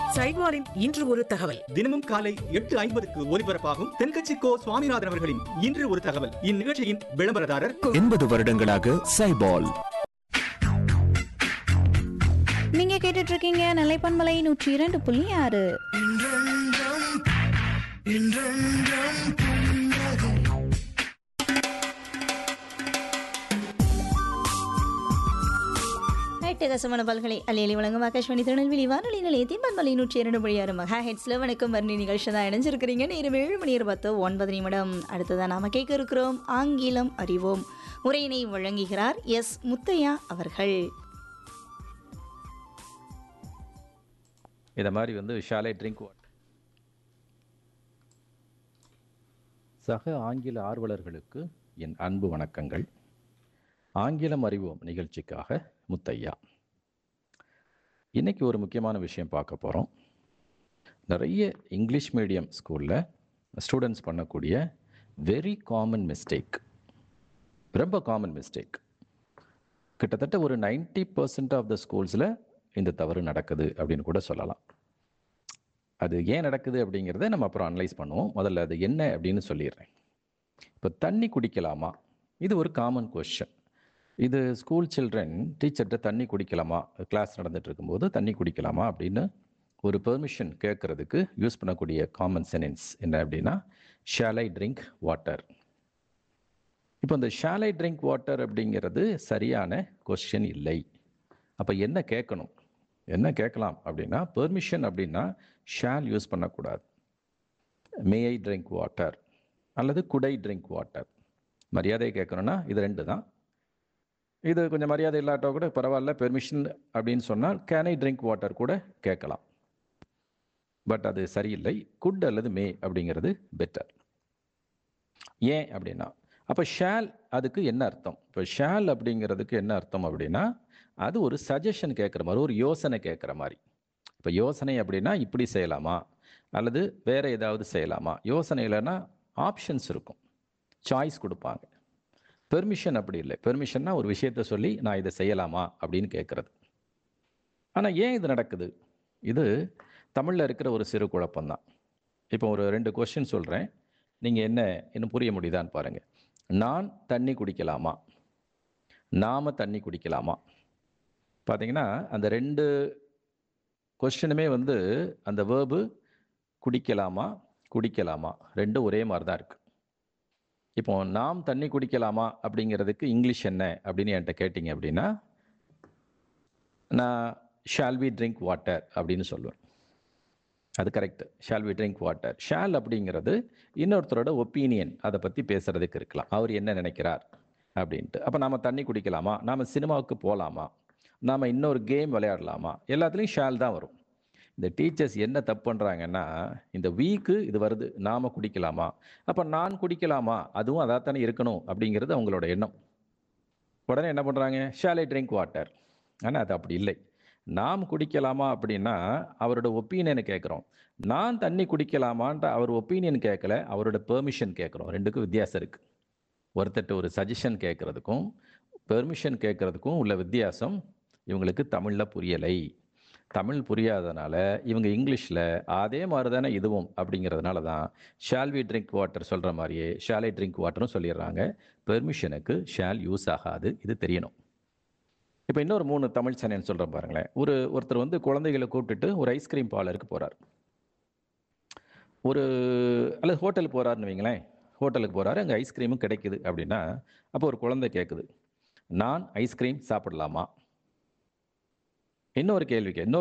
சைட்வாரின் இன்று ஒரு தகவல் தினமும் காலை எட்டு ஐம்பதுக்கு ஒலிபரப்பாகும் தென்கட்சி கோ சுவாமிநாதன் அவர்களின் இன்று ஒரு தகவல் இந்நிகழ்ச்சியின் விளம்பரதாரர் எண்பது வருடங்களாக சைபால் நீங்க கேட்டுட்டு இருக்கீங்க நிலைப்பன்மலை நூற்றி இரண்டு புள்ளி ஆறு எட்டகசமான பல்கலை அலையலி வழங்கும் ஆகாஷ்வாணி திருநெல்வேலி வானொலி நிலையத்தின் பன்மலை நூற்றி இரண்டு புள்ளி ஆறு மகா ஹெட்ஸ்ல வணக்கம் வர்ணி நிகழ்ச்சி தான் இணைஞ்சிருக்கிறீங்க நேரம் ஏழு மணி இருபத்து ஒன்பது நிமிடம் அடுத்ததான் நாம கேட்க இருக்கிறோம் ஆங்கிலம் அறிவோம் உரையினை வழங்குகிறார் எஸ் முத்தையா அவர்கள் இதை மாதிரி வந்து ஷாலே ட்ரிங்க் வாட்டர் சக ஆங்கில ஆர்வலர்களுக்கு என் அன்பு வணக்கங்கள் ஆங்கிலம் அறிவோம் நிகழ்ச்சிக்காக முத்தையா இன்னைக்கு ஒரு முக்கியமான விஷயம் பார்க்க போகிறோம் நிறைய இங்கிலீஷ் மீடியம் ஸ்கூலில் ஸ்டூடெண்ட்ஸ் பண்ணக்கூடிய வெரி காமன் மிஸ்டேக் ரொம்ப காமன் மிஸ்டேக் கிட்டத்தட்ட ஒரு 90% பர்சன்ட் ஆஃப் த ஸ்கூல்ஸில் இந்த தவறு நடக்குது அப்படின்னு கூட சொல்லலாம் அது ஏன் நடக்குது அப்படிங்கிறத நம்ம அப்புறம் அனலைஸ் பண்ணுவோம் முதல்ல அது என்ன அப்படின்னு சொல்லிடுறேன் இப்போ தண்ணி குடிக்கலாமா இது ஒரு காமன் கொஸ்டின் இது ஸ்கூல் சில்ட்ரன் டீச்சர்கிட்ட தண்ணி குடிக்கலாமா கிளாஸ் நடந்துட்டு இருக்கும்போது தண்ணி குடிக்கலாமா அப்படின்னு ஒரு பெர்மிஷன் கேட்கறதுக்கு யூஸ் பண்ணக்கூடிய காமன் சென்டென்ஸ் என்ன அப்படின்னா ஷாலை ட்ரிங்க் வாட்டர் இப்போ இந்த ஷாலை ட்ரிங்க் வாட்டர் அப்படிங்கிறது சரியான கொஸ்டின் இல்லை அப்போ என்ன கேட்கணும் என்ன கேட்கலாம் அப்படின்னா பெர்மிஷன் அப்படின்னா ஷால் யூஸ் பண்ணக்கூடாது மே ஐ ட்ரிங்க் வாட்டர் அல்லது குடை ட்ரிங்க் வாட்டர் மரியாதை கேட்கணும்னா இது ரெண்டு தான் இது கொஞ்சம் மரியாதை இல்லாட்டோ கூட பரவாயில்ல பெர்மிஷன் அப்படின்னு சொன்னால் கேன் ஐ ட்ரிங்க் வாட்டர் கூட கேட்கலாம் பட் அது சரியில்லை குட் அல்லது மே அப்படிங்கிறது பெட்டர் ஏன் அப்படின்னா அப்போ ஷால் அதுக்கு என்ன அர்த்தம் இப்போ ஷால் அப்படிங்கிறதுக்கு என்ன அர்த்தம் அப்படின்னா அது ஒரு சஜஷன் கேட்குற மாதிரி ஒரு யோசனை கேட்குற மாதிரி இப்போ யோசனை அப்படின்னா இப்படி செய்யலாமா அல்லது வேற ஏதாவது செய்யலாமா யோசனை இல்லைன்னா ஆப்ஷன்ஸ் இருக்கும் சாய்ஸ் கொடுப்பாங்க பெர்மிஷன் அப்படி இல்லை பெர்மிஷன்னா ஒரு விஷயத்த சொல்லி நான் இதை செய்யலாமா அப்படின்னு கேட்குறது ஆனால் ஏன் இது நடக்குது இது தமிழில் இருக்கிற ஒரு சிறு குழப்பம்தான் இப்போ ஒரு ரெண்டு கொஸ்டின் சொல்கிறேன் நீங்கள் என்ன இன்னும் புரிய முடியுதான்னு பாருங்கள் நான் தண்ணி குடிக்கலாமா நாம தண்ணி குடிக்கலாமா பார்த்தீங்கன்னா அந்த ரெண்டு கொஸ்டினுமே வந்து அந்த வேர்பு குடிக்கலாமா குடிக்கலாமா ரெண்டும் ஒரே மாதிரி தான் இருக்கு இப்போ நாம் தண்ணி குடிக்கலாமா அப்படிங்கிறதுக்கு இங்கிலீஷ் என்ன அப்படின்னு என்கிட்ட கேட்டிங்க அப்படின்னா நான் ஷால் வி ட்ரிங்க் வாட்டர் அப்படின்னு சொல்லுவேன் அது correct shall we drink water shall அப்படிங்கிறது இன்னொருத்தரோட ஒப்பீனியன் அதை பற்றி பேசுறதுக்கு இருக்கலாம் அவர் என்ன நினைக்கிறார் அப்படின்ட்டு அப்போ நாம தண்ணி குடிக்கலாமா நாம சினிமாவுக்கு போகலாமா நாம இன்னொரு கேம் விளையாடலாமா எல்லாத்துலேயும் ஷால் தான் வரும் இந்த டீச்சர்ஸ் என்ன தப்பு பண்ணுறாங்கன்னா இந்த வீக்கு இது வருது நாம குடிக்கலாமா அப்போ நான் குடிக்கலாமா அதுவும் அதாக தானே இருக்கணும் அப்படிங்கிறது அவங்களோட எண்ணம் உடனே என்ன பண்ணுறாங்க ஷாலை ட்ரிங்க் வாட்டர் ஆனால் அது அப்படி இல்லை நாம் குடிக்கலாமா அப்படின்னா அவரோட ஒப்பீனியனை கேட்குறோம் நான் தண்ணி குடிக்கலாமான்ற அவர் ஒப்பீனியன் கேட்கல அவரோட பெர்மிஷன் கேட்குறோம் ரெண்டுக்கும் வித்தியாசம் இருக்குது ஒருத்தட்ட ஒரு சஜஷன் கேட்குறதுக்கும் பெர்மிஷன் கேட்குறதுக்கும் உள்ள வித்தியாசம் இவங்களுக்கு தமிழில் புரியலை தமிழ் புரியாதனால இவங்க இங்கிலீஷில் அதே மாதிரி தானே இதுவும் அப்படிங்கிறதுனால தான் ஷால் வி ட்ரிங்க் வாட்டர் சொல்கிற மாதிரியே ஷாலை ட்ரிங்க் வாட்டரும் சொல்லிடுறாங்க பெர்மிஷனுக்கு ஷால் யூஸ் ஆகாது இது தெரியணும் இப்போ இன்னொரு மூணு தமிழ் சென்னைன்னு சொல்கிறேன் பாருங்களேன் ஒரு ஒருத்தர் வந்து குழந்தைகளை கூப்பிட்டுட்டு ஒரு ஐஸ்கிரீம் பார்லருக்கு போகிறார் ஒரு அல்லது ஹோட்டலுக்கு போகிறாருன்னு வைங்களேன் ஹோட்டலுக்கு போகிறாரு அங்கே ஐஸ்கிரீமும் கிடைக்குது அப்படின்னா அப்போ ஒரு குழந்தை கேட்குது நான் ஐஸ்கிரீம் சாப்பிடலாமா இன்னொரு கேள்விக்கு இன்னொரு